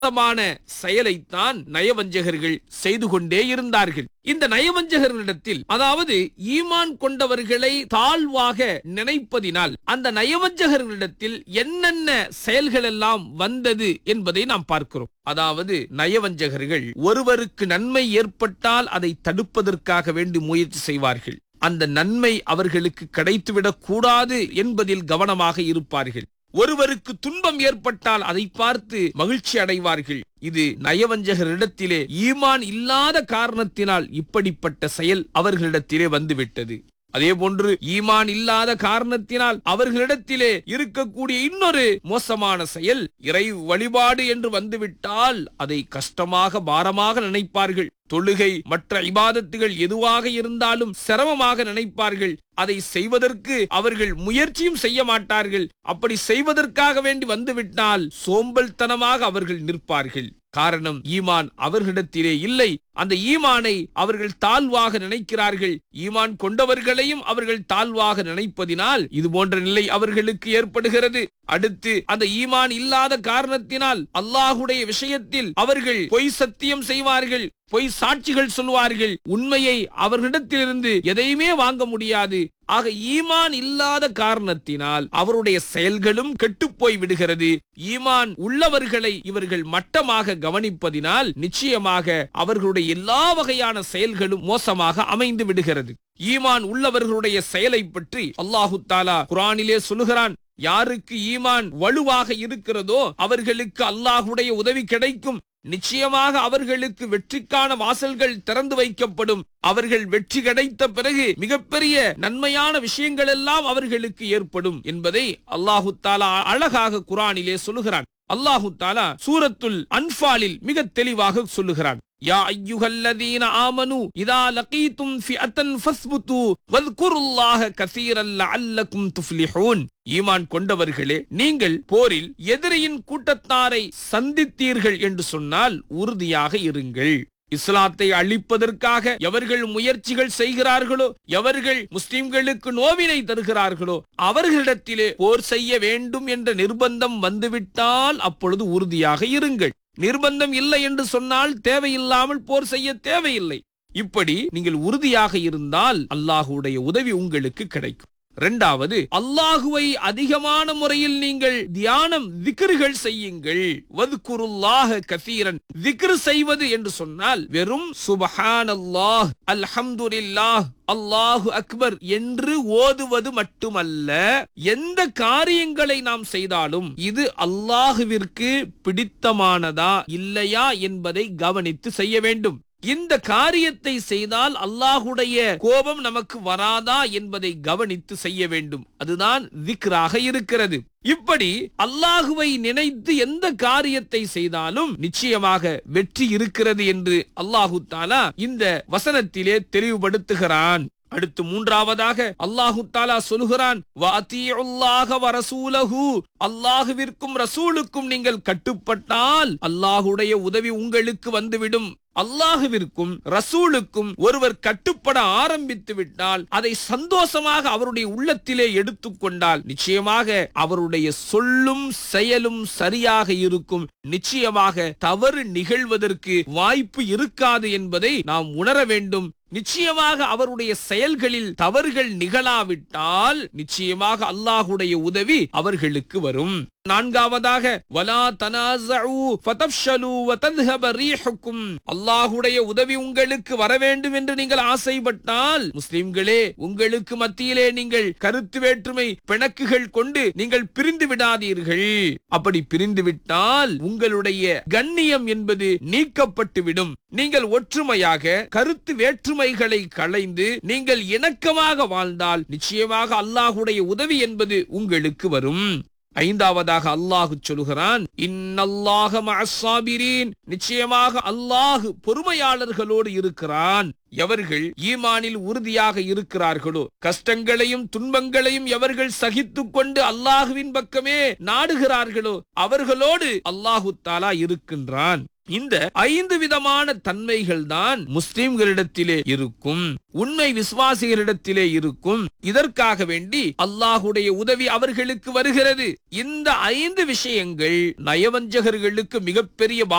மான செயலைத்தான் நயவஞ்சகர்கள் செய்து கொண்டே இருந்தார்கள் இந்த நயவஞ்சகர்களிடத்தில் அதாவது ஈமான் கொண்டவர்களை தாழ்வாக நினைப்பதினால் அந்த நயவஞ்சகர்களிடத்தில் என்னென்ன செயல்கள் எல்லாம் வந்தது என்பதை நாம் பார்க்கிறோம் அதாவது நயவஞ்சகர்கள் ஒருவருக்கு நன்மை ஏற்பட்டால் அதை தடுப்பதற்காக வேண்டி முயற்சி செய்வார்கள் அந்த நன்மை அவர்களுக்கு கிடைத்துவிடக் கூடாது என்பதில் கவனமாக இருப்பார்கள் ஒருவருக்கு துன்பம் ஏற்பட்டால் அதை பார்த்து மகிழ்ச்சி அடைவார்கள் இது நயவஞ்சகரிடத்திலே ஈமான் இல்லாத காரணத்தினால் இப்படிப்பட்ட செயல் அவர்களிடத்திலே வந்துவிட்டது அதே போன்று ஈமான் இல்லாத காரணத்தினால் அவர்களிடத்திலே இருக்கக்கூடிய இன்னொரு மோசமான செயல் இறை வழிபாடு என்று வந்துவிட்டால் அதை கஷ்டமாக பாரமாக நினைப்பார்கள் தொழுகை மற்ற இபாதத்துகள் எதுவாக இருந்தாலும் சிரமமாக நினைப்பார்கள் அதை செய்வதற்கு அவர்கள் முயற்சியும் செய்ய மாட்டார்கள் அப்படி செய்வதற்காக வேண்டி வந்துவிட்டால் சோம்பல்தனமாக அவர்கள் நிற்பார்கள் காரணம் ஈமான் அவர்களிடத்திலே இல்லை அந்த ஈமானை அவர்கள் தாழ்வாக நினைக்கிறார்கள் ஈமான் கொண்டவர்களையும் அவர்கள் தாழ்வாக நினைப்பதினால் இது போன்ற நிலை அவர்களுக்கு ஏற்படுகிறது அடுத்து அந்த ஈமான் இல்லாத காரணத்தினால் அல்லாஹுடைய விஷயத்தில் அவர்கள் பொய் சத்தியம் செய்வார்கள் பொய் சாட்சிகள் சொல்வார்கள் உண்மையை அவர்களிடத்திலிருந்து எதையுமே வாங்க முடியாது ஆக ஈமான் இல்லாத காரணத்தினால் அவருடைய செயல்களும் கெட்டுப்போய் விடுகிறது ஈமான் உள்ளவர்களை இவர்கள் மட்டமாக கவனிப்பதினால் நிச்சயமாக அவர்களுடைய எல்லா வகையான செயல்களும் மோசமாக அமைந்து விடுகிறது ஈமான் உள்ளவர்களுடைய செயலை பற்றி அல்லாஹு தாலா குரானிலே சொல்லுகிறான் யாருக்கு ஈமான் வலுவாக இருக்கிறதோ அவர்களுக்கு அல்லாஹுடைய உதவி கிடைக்கும் நிச்சயமாக அவர்களுக்கு வெற்றிக்கான வாசல்கள் திறந்து வைக்கப்படும் அவர்கள் வெற்றி கிடைத்த பிறகு மிகப்பெரிய நன்மையான விஷயங்கள் எல்லாம் அவர்களுக்கு ஏற்படும் என்பதை அல்லாஹு தாலா அழகாக குரானிலே சொல்லுகிறான் அல்லாஹு தாலா சூரத்துல் அன்பாலில் மிக தெளிவாக சொல்லுகிறான் யா ஐயுகல்லதீன ஆமனு இதா லகீதும் ஃபிஅத்தன் ஃபஸ்புது வذ்குருல்லாஹ கஸீரன் லஅல்லகும் துஃப்லிஹூன் ஈமான் கொண்டவர்களே நீங்கள் போரில் எதிரியின் கூட்டத்தாரை சந்தித்தீர்கள் என்று சொன்னால் உறுதியாக இருங்கள் இஸ்லாத்தை அழிப்பதற்காக எவர்கள் முயற்சிகள் செய்கிறார்களோ எவர்கள் முஸ்லிம்களுக்கு நோவினை தருகிறார்களோ அவர்களிடத்திலே போர் செய்ய வேண்டும் என்ற நிர்பந்தம் வந்துவிட்டால் அப்பொழுது உறுதியாக இருங்கள் நிர்பந்தம் இல்லை என்று சொன்னால் தேவையில்லாமல் போர் செய்ய தேவையில்லை இப்படி நீங்கள் உறுதியாக இருந்தால் அல்லாஹுடைய உதவி உங்களுக்கு கிடைக்கும் இரண்டாவது அல்லாஹுவை அதிகமான முறையில் நீங்கள் தியானம் விக்கிர்கள் செய்யுங்கள் வதுகுருல்லாஹ கசீரன் விக்ரு செய்வது என்று சொன்னால் வெறும் சுபஹானல்லாஹ் அல்ஹம்துலில்லாஹ் அல்லாஹு அக்பர் என்று ஓதுவது மட்டுமல்ல எந்த காரியங்களை நாம் செய்தாலும் இது அல்லாஹுவிற்கு பிடித்தமானதா இல்லையா என்பதை கவனித்து செய்ய வேண்டும் இந்த காரியத்தை செய்தால் அல்லாஹுடைய கோபம் நமக்கு வராதா என்பதை கவனித்து செய்ய வேண்டும் அதுதான் விக்ராக இருக்கிறது இப்படி அல்லாஹுவை நினைத்து எந்த காரியத்தை செய்தாலும் நிச்சயமாக வெற்றி இருக்கிறது என்று அல்லாஹு தாலா இந்த வசனத்திலே தெளிவுபடுத்துகிறான் அடுத்து மூன்றாவதாக அல்லாஹு தாலா சொல்லுகிறான் அல்லாஹுவிற்கும் ரசூலுக்கும் நீங்கள் கட்டுப்பட்டால் அல்லாஹுடைய உதவி உங்களுக்கு வந்துவிடும் அல்லாஹுவிற்கும் ரசூலுக்கும் ஒருவர் கட்டுப்பட ஆரம்பித்து விட்டால் அதை சந்தோஷமாக அவருடைய உள்ளத்திலே எடுத்துக்கொண்டால் நிச்சயமாக அவருடைய சொல்லும் செயலும் சரியாக இருக்கும் நிச்சயமாக தவறு நிகழ்வதற்கு வாய்ப்பு இருக்காது என்பதை நாம் உணர வேண்டும் நிச்சயமாக அவருடைய செயல்களில் தவறுகள் நிகழாவிட்டால் நிச்சயமாக அல்லாஹுடைய உதவி அவர்களுக்கு வரும் நான்காவதாக வலா தனாசு ஃபதஃப்ஷலு வதத்ஹப ரீஹுக்கும் அல்லாஹுடைய உதவி உங்களுக்கு வர வேண்டும் என்று நீங்கள் ஆசைப்பட்டால் முஸ்லிம்களே உங்களுக்கு மத்தியிலே நீங்கள் கருத்து வேற்றுமை பிணக்குகள் கொண்டு நீங்கள் பிரிந்து விடாதீர்கள் அப்படி பிரிந்து விட்டால் உங்களுடைய கண்ணியம் என்பது நீக்கப்பட்டு விடும் நீங்கள் ஒற்றுமையாக கருத்து வேற்றுமைகளை களைந்து நீங்கள் இணக்கமாக வாழ்ந்தால் நிச்சயமாக அல்லாஹுடைய உதவி என்பது உங்களுக்கு வரும் ஐந்தாவதாக அல்லாஹு சொல்லுகிறான் இன்னல்லாக மஅஸ்ஸாபிரீன் நிச்சயமாக அல்லாஹு பொறுமையாளர்களோடு இருக்கிறான் எவர்கள் ஈமானில் உறுதியாக இருக்கிறார்களோ கஷ்டங்களையும் துன்பங்களையும் எவர்கள் சகித்துக் கொண்டு அல்லாஹுவின் பக்கமே நாடுகிறார்களோ அவர்களோடு அல்லாஹு தாலா இருக்கின்றான் இந்த ஐந்து விதமான தன்மைகள் தான் முஸ்லிம்களிடத்திலே இருக்கும் உண்மை விசுவாசிகளிடத்திலே இருக்கும் இதற்காக வேண்டி அல்லாஹுடைய உதவி அவர்களுக்கு வருகிறது இந்த ஐந்து விஷயங்கள் நயவஞ்சகர்களுக்கு மிகப்பெரிய